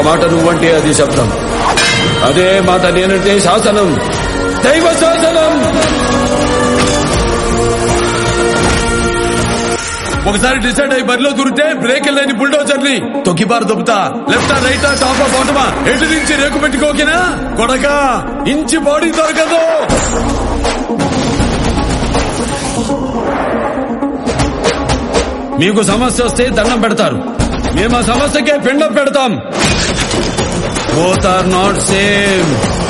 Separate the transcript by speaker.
Speaker 1: మాట నువ్వంటే అది శబ్దం అదే మాట నేనంటే శాసనం దైవ శాసనం ఒకసారి డిసైడ్ అయ్యి బరిలో దూరితే బ్రేక్ లేని బుల్డోజర్ ని తొక్కిబారు దొబ్బుతా లెఫ్ట్ రైట్ టాప్ బాటమా ఎటు నుంచి రేకు పెట్టుకోకినా కొడక ఇంచి బాడీ దొరకదు మీకు సమస్య వస్తే దండం పెడతారు మేము ఆ సమస్యకే పిండం పెడతాం బోత్ ఆర్ నాట్ సేమ్